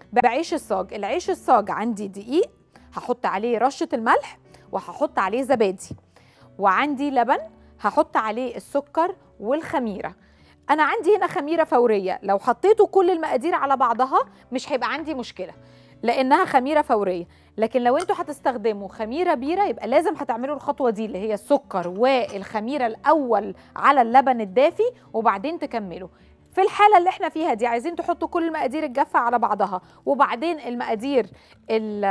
بعيش الصاج العيش الصاج عندي دقيق هحط عليه رشه الملح وهحط عليه زبادي وعندي لبن هحط عليه السكر والخميره انا عندي هنا خميره فوريه لو حطيتوا كل المقادير على بعضها مش هيبقى عندي مشكله لانها خميره فوريه لكن لو انتوا هتستخدموا خميره بيره يبقى لازم هتعملوا الخطوه دي اللي هي السكر والخميره الاول على اللبن الدافي وبعدين تكملوا في الحاله اللي احنا فيها دي عايزين تحطوا كل المقادير الجافه على بعضها وبعدين المقادير ال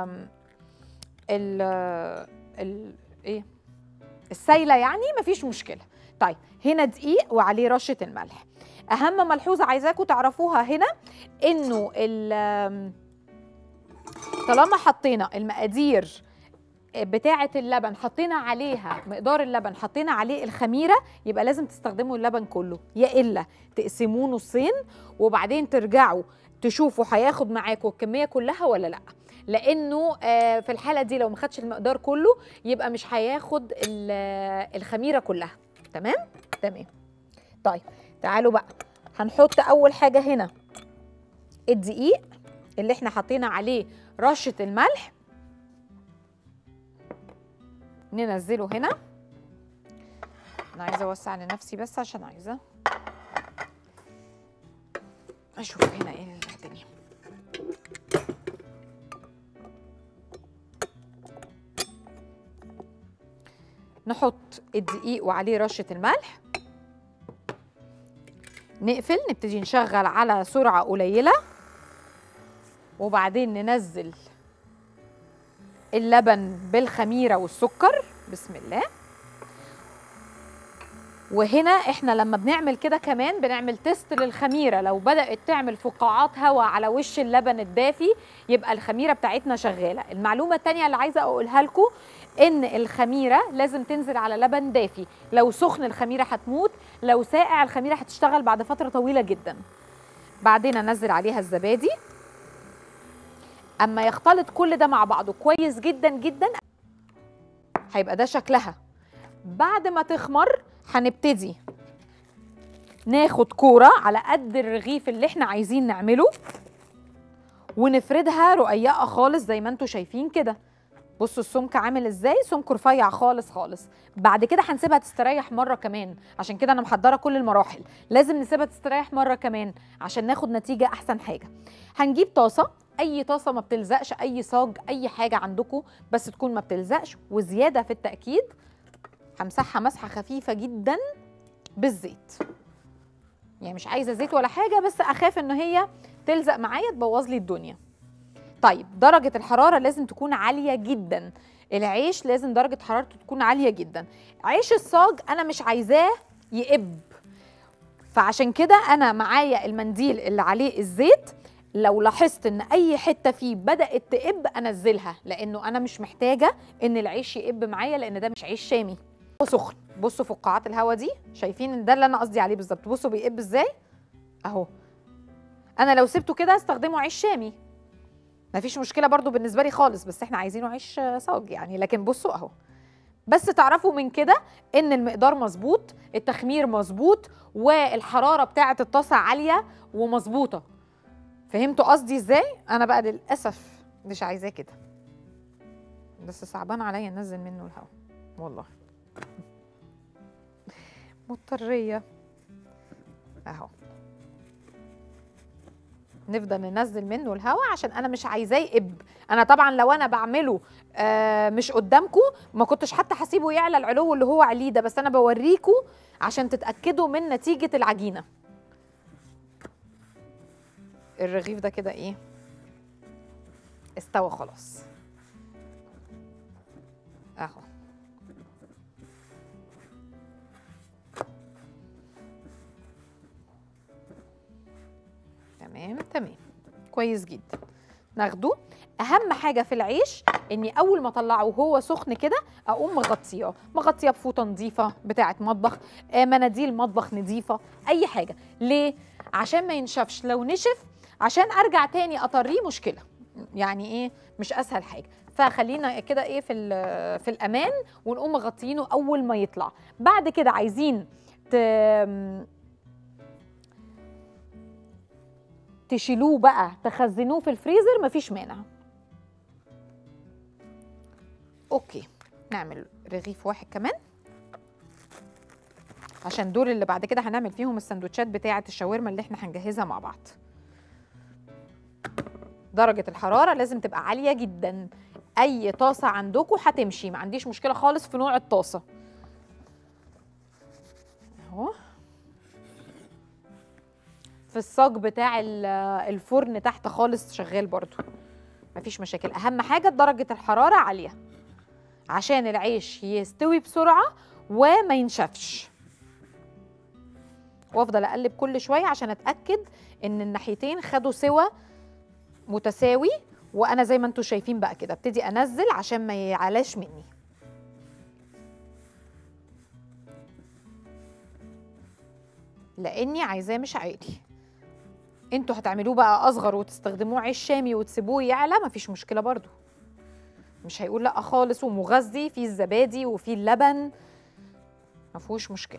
ال ال ايه السايله يعني مفيش مشكله طيب هنا دقيق وعليه رشه الملح اهم ملحوظه عايزاكم تعرفوها هنا انه ال- طالما حطينا المقادير بتاعه اللبن حطينا عليها مقدار اللبن حطينا عليه الخميره يبقى لازم تستخدموا اللبن كله يا الا تقسموه نصين وبعدين ترجعوا تشوفوا هياخد معاكم الكميه كلها ولا لا لانه آه، في الحاله دي لو ما خدش المقدار كله يبقى مش هياخد ال- الخميره كلها تمام تمام طيب تعالوا بقى هنحط اول حاجه هنا الدقيق اللي احنا حطينا عليه رشه الملح ننزله هنا انا عايزه اوسع لنفسي بس عشان عايزه اشوف هنا ايه الدنيا نحط الدقيق وعليه رشه الملح نقفل نبتدي نشغل على سرعه قليله وبعدين ننزل اللبن بالخميره والسكر بسم الله وهنا احنا لما بنعمل كده كمان بنعمل تيست للخميره لو بدات تعمل فقاعات هواء على وش اللبن الدافي يبقى الخميره بتاعتنا شغاله المعلومه الثانيه اللي عايزه اقولها لكم ان الخميره لازم تنزل على لبن دافي لو سخن الخميره هتموت لو ساقع الخميره هتشتغل بعد فتره طويله جدا بعدين انزل عليها الزبادي اما يختلط كل ده مع بعضه كويس جدا جدا هيبقى ده شكلها بعد ما تخمر هنبتدي ناخد كوره على قد الرغيف اللي احنا عايزين نعمله ونفردها رقيقه خالص زي ما انتم شايفين كده بصوا السمك عامل ازاي سمك رفيع خالص خالص بعد كده هنسيبها تستريح مره كمان عشان كده انا محضره كل المراحل لازم نسيبها تستريح مره كمان عشان ناخد نتيجه احسن حاجه هنجيب طاسه اي طاسه ما بتلزقش اي صاج اي حاجه عندكم بس تكون ما بتلزقش وزياده في التاكيد همسحها مسحه خفيفه جدا بالزيت يعني مش عايزه زيت ولا حاجه بس اخاف ان هي تلزق معايا تبوظ لي الدنيا طيب درجه الحراره لازم تكون عاليه جدا العيش لازم درجه حرارته تكون عاليه جدا عيش الصاج انا مش عايزاه يقب فعشان كده انا معايا المنديل اللي عليه الزيت لو لاحظت ان اي حته فيه بدات تقب انزلها لانه انا مش محتاجه ان العيش يقب معايا لان ده مش عيش شامي هو سخن بصوا فقاعات الهواء دي شايفين ان ده اللي انا قصدي عليه بالظبط بصوا بيقب ازاي اهو انا لو سبته كده استخدمه عيش شامي مفيش مشكله برضو بالنسبه لي خالص بس احنا عايزينه عيش صاج يعني لكن بصوا اهو بس تعرفوا من كده ان المقدار مظبوط التخمير مظبوط والحراره بتاعه الطاسه عاليه ومظبوطه فهمتوا قصدي ازاي انا بقى للاسف مش عايزاه كده بس صعبان عليا انزل منه الهواء والله مضطريه اهو نفضل ننزل منه الهواء عشان انا مش عايزاه يقب انا طبعا لو انا بعمله آه مش قدامكم ما كنتش حتى هسيبه يعلى العلو اللي هو عليه ده بس انا بوريكم عشان تتاكدوا من نتيجه العجينه الرغيف ده كده ايه استوى خلاص اهو تمام تمام كويس جدا ناخده اهم حاجه في العيش اني اول ما اطلعه وهو سخن كده اقوم مغطياه مغطياه بفوطه نظيفه بتاعه مطبخ آه، مناديل مطبخ نظيفه اي حاجه ليه عشان ما ينشفش لو نشف عشان ارجع تاني اطريه مشكله يعني ايه مش اسهل حاجه فخلينا كده ايه في ال- في الامان ونقوم مغطيينه اول ما يطلع بعد كده عايزين ت... تشيلوه بقى تخزنوه في الفريزر مفيش مانع اوكي نعمل رغيف واحد كمان عشان دول اللي بعد كده هنعمل فيهم السندوتشات بتاعه الشاورما اللي احنا هنجهزها مع بعض درجة الحرارة لازم تبقى عالية جدا أي طاسة عندكم هتمشي ما عنديش مشكلة خالص في نوع الطاسة اهو في الصاج بتاع ال- الفرن تحت خالص شغال برضو مفيش مشاكل أهم حاجة درجة الحرارة عالية عشان العيش يستوي بسرعة وما ينشفش وافضل اقلب كل شويه عشان اتاكد ان الناحيتين خدوا سوا متساوي وانا زي ما انتم شايفين بقى كده ابتدي انزل عشان ما يعلاش مني لاني عايزاه مش عالي انتوا هتعملوه بقى اصغر وتستخدموه عيش شامي وتسيبوه يعلى مفيش مشكله برضو مش هيقول لا خالص ومغذي فيه الزبادي وفيه اللبن مفهوش مشكله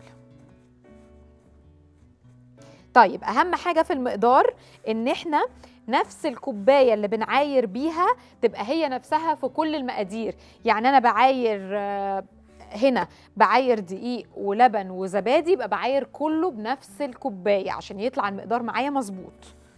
طيب اهم حاجه في المقدار ان احنا نفس الكوبايه اللي بنعاير بيها تبقى هي نفسها في كل المقادير يعني انا بعاير آه، هنا بعاير دقيق ولبن وزبادي يبقى بعاير كله بنفس الكوبايه عشان يطلع المقدار معايا مظبوط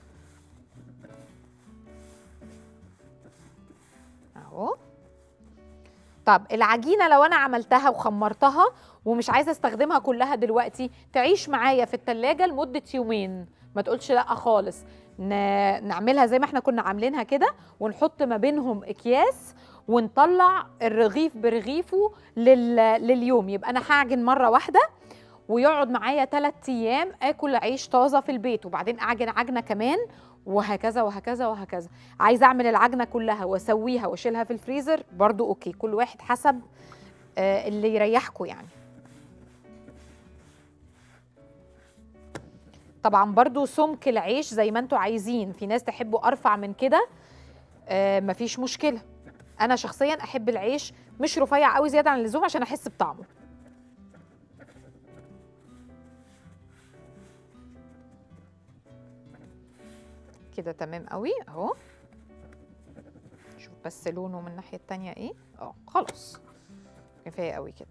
اهو طب العجينه لو انا عملتها وخمرتها ومش عايزه استخدمها كلها دلوقتي تعيش معايا في التلاجة لمده يومين ما تقولش لا خالص ن- نعملها زي ما احنا كنا عاملينها كده ونحط ما بينهم اكياس ونطلع الرغيف برغيفه لل... لليوم يبقى انا هعجن مره واحده ويقعد معايا ثلاث ايام اكل عيش طازه في البيت وبعدين اعجن عجنه كمان وهكذا وهكذا وهكذا عايزه اعمل العجنه كلها واسويها واشيلها في الفريزر برضو اوكي كل واحد حسب آه، اللي يريحكم يعني طبعا برضو سمك العيش زي ما انتوا عايزين في ناس تحبوا ارفع من كده آه مفيش مشكله انا شخصيا احب العيش مش رفيع قوي زياده عن اللزوم عشان احس بطعمه كده تمام قوي اهو شوف بس لونه من الناحيه التانية ايه اه خلاص كفايه قوي كده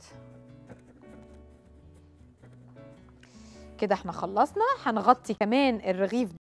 كده احنا خلصنا هنغطي كمان الرغيف